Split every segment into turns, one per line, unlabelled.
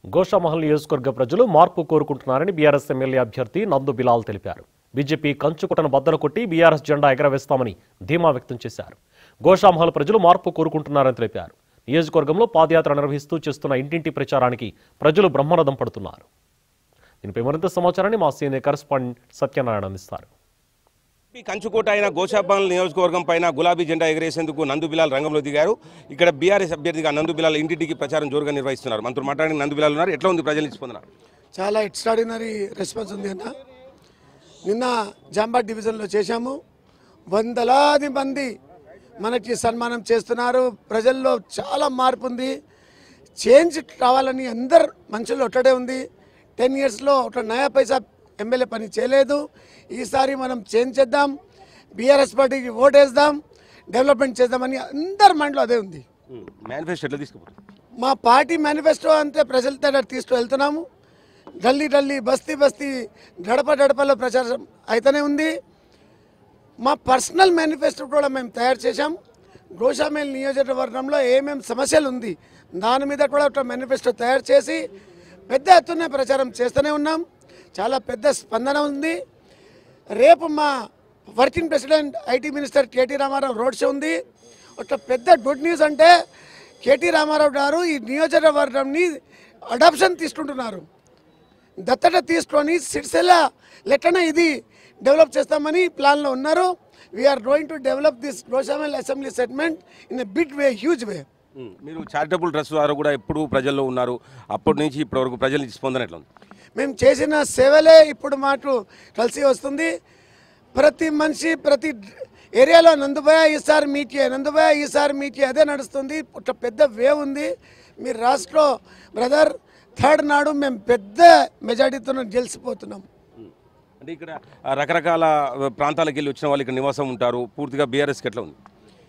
గోషామహల్ నియోజకవర్గ ప్రజలు మార్పు కోరుకుంటున్నారని బీఆర్ఎస్ ఎమ్మెల్యే అభ్యర్థి నందు బిలాల్ తెలిపారు బీజేపీ కంచుకుటను బద్దలు కొట్టి బీఆర్ఎస్ జెండా ఎగరవేస్తామని ధీమా వ్యక్తం చేశారు గోషామహల్ ప్రజలు మార్పు కోరుకుంటున్నారని తెలిపారు నియోజకవర్గంలో పాదయాత్ర నిర్వహిస్తూ చేస్తున్న ఇంటింటి ప్రచారానికి ప్రజలు బ్రహ్మరథం పడుతున్నారు దీనిపై మరింత సమాచారాన్ని మా సీనియర్ కరెస్పాండెంట్ సత్యనారాయణ అందిస్తారు
ఈ కంచుకోట అయిన గోషాపాల్ నియోజకవర్గం పైన గులాబీ జెండా ఎగరేసేందుకు నందు బిలాల్ రంగంలో దిగారు ఇక్కడ బీఆర్ఎస్ అభ్యర్థిగా నందు బిలాల్ ఇంటింటికి ప్రచారం జోరుగా నిర్వహిస్తున్నారు మనతో మాట్లాడిన నందు బిలాల్ ఉన్నారు ఎట్లా ఉంది ప్రజల నుంచి స్పందన
చాలా ఎక్స్ట్రాడినరీ రెస్పాన్స్ ఉంది అన్న నిన్న జాంబాట్ డివిజన్లో చేశాము వందలాది మంది మనకి సన్మానం చేస్తున్నారు ప్రజల్లో చాలా మార్పు ఉంది చేంజ్ రావాలని అందరు మనుషులు ఒట్టడే ఉంది టెన్ ఇయర్స్లో ఒక నయా పైసా ఎమ్మెల్యే పని చేయలేదు ఈసారి మనం చేంజ్ చేద్దాం బీఆర్ఎస్ పార్టీకి ఓటేద్దాం డెవలప్మెంట్ చేద్దామని అందరి మైండ్లో అదే ఉంది
మేనిఫెస్టో ఎట్లా తీసుకుపోతుంది
మా పార్టీ మేనిఫెస్టో అంతే ప్రజల దగ్గర తీసుకు వెళ్తున్నాము ఢిల్లీ ఢిల్లీ బస్తీ బస్తీ గడప గడపలో ప్రచారం అయితేనే ఉంది మా పర్సనల్ మేనిఫెస్టో కూడా మేము తయారు చేశాం గోషామేల్ నియోజకవర్గంలో ఏమేం సమస్యలు ఉంది దాని మీద కూడా ఒక మేనిఫెస్టో తయారు చేసి పెద్ద ఎత్తున ప్రచారం చేస్తూనే ఉన్నాం చాలా పెద్ద స్పందన ఉంది రేపు మా working president IT minister KT Ramarao road show ఉంది ఒక పెద్ద గుడ్ న్యూస్ అంటే కేటీ రామారావు గారు ఈ నియోజకవర్గంని అడాప్షన్ తీసుకుంటున్నారు దత్తత తీసుకొని సిరిసిల్ల లెక్కన ఇది డెవలప్ చేస్తామని ప్లాన్లో ఉన్నారు we're going to develop this Goshamahal assembly segment in a big way huge way
మీరు చారిటబుల్ ట్రస్ట్ ద్వారా కూడా ఎప్పుడు ప్రజల్లో ఉన్నారు అప్పటి నుంచి ఇప్పటి వరకు ప్రజల నుంచి స్పందన ఎట్లా ఉంది
మేము చేసిన సేవలే ఇప్పుడు మాకు కలిసి వస్తుంది ప్రతి మనిషి ప్రతి ఏరియాలో నందుబాయ ఈసారి మీకే నందుబాయ ఈసారి మీకే అదే నడుస్తుంది ఒక పెద్ద వేవ్ ఉంది మీరు రాష్ట్ర బ్రదర్ థర్డ్ నాడు మేము పెద్ద మెజార్టీతో గెలిచిపోతున్నాం
అంటే ఇక్కడ ఆ, రకరకాల ఆ, ప్రాంతాలకు వెళ్ళి వచ్చిన వాళ్ళు ఇక్కడ నివాసం ఉంటారు పూర్తిగా బీఆర్ఎస్కి ఎట్లా ఉంది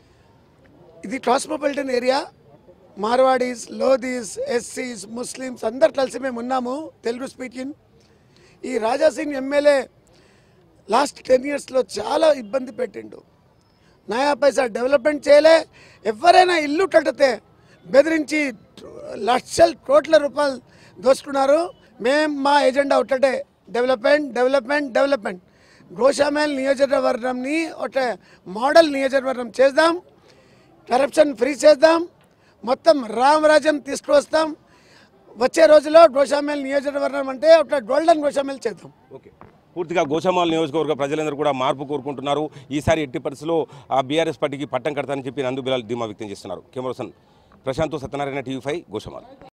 ఇది కాస్మోపాలిటన్ ఏరియా మార్వాడీస్ లోదీస్ ఎస్సీస్ ముస్లిమ్స్ అందరు కలిసి మేము ఉన్నాము తెలుగు స్పీకింగ్ ఈ రాజాసింగ్ ఎమ్మెల్యే లాస్ట్ టెన్ ఇయర్స్లో చాలా ఇబ్బంది పెట్టిండు నయా పైసా డెవలప్మెంట్ చేయలే ఎవరైనా ఇల్లు కట్టితే బెదిరించి లక్షల కోట్ల రూపాయలు దోచుకున్నారు మేము మా ఎజెండా ఒకటే డెవలప్మెంట్ డెవలప్మెంట్ డెవలప్మెంట్ గోషామేల్ నియోజకవర్గంని ఒక మోడల్ నియోజకవర్గం చేద్దాం కరప్షన్ ఫ్రీ చేద్దాం మొత్తం రామరాజ్యం తీసుకువస్తాం వచ్చే రోజుల్లో గోషామేల్ నియోజకవర్గం అంటే ఒక గోల్డెన్ గోషామేల్ చేద్దాం
ఓకే పూర్తిగా గోషామాల్ నియోజకవర్గ ప్రజలందరూ కూడా మార్పు కోరుకుంటున్నారు ఈసారి ఎట్టి పరిస్థితుల్లో ఆ బీఆర్ఎస్ పార్టీకి పట్టం కడతానని చెప్పి నందు బిలాల్ ధీమా వ్యక్తం చేస్తున్నారు cameraman Prashanth Satyanarayana TV five Goshamahal